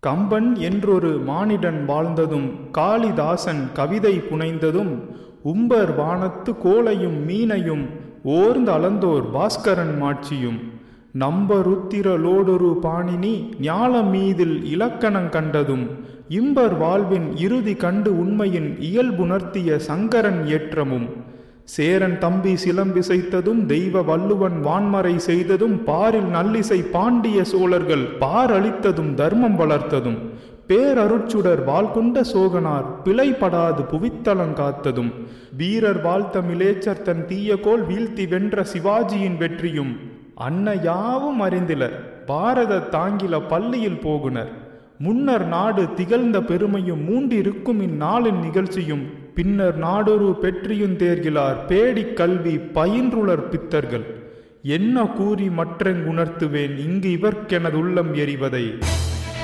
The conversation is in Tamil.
கம்பன் என்றொரு மானிடன் வாழ்ந்ததும் காளிதாசன் கவிதை புனைந்ததும் உம்பர் வானத்து கோளையும் மீனையும் ஓர்ந்து அளந்தோர் பாஸ்கரன் மாட்சியும் நம்பருத்திரலோடொரு பாணினி ஞாலம் மீதில் இலக்கணங் கண்டதும் இம்பர் வாழ்வின் இறுதி கண்டு உண்மையின் இயல்புணர்த்திய சங்கரன் ஏற்றமும் சேரன் தம்பி சிலம்பிசைத்ததும் தெய்வ வள்ளுவன் வான்மறை செய்ததும் பாரில் நல்லிசை பாண்டிய சோழர்கள் பாரளித்ததும் தர்மம் வளர்த்ததும் பேரருட்சுடர் வாழ்கொண்ட சோகனார் பிழைப்படாது புவித்தலங்காத்ததும் வீரர் வாழ்த்த மிலேச்சர் தன் தீயகோல் வீழ்த்தி வென்ற சிவாஜியின் வெற்றியும் அன்ன யாவும் அறிந்திலர் பாரத தாங்கில பள்ளியில் போகுனர் முன்னர் நாடு திகழ்ந்த பெருமையும் மூண்டிருக்கும் இந்நாளின் நிகழ்ச்சியும் பின்னர் நாடொரு பெற்றியுந் தேர்கிலார் பேடிக் கல்வி பயின்றுளர் பித்தர்கள் என்ன கூறி மற்றெங்குணர்த்துவேன் இங்கு இவர்க்கெனதுள்ளம் எறிவதை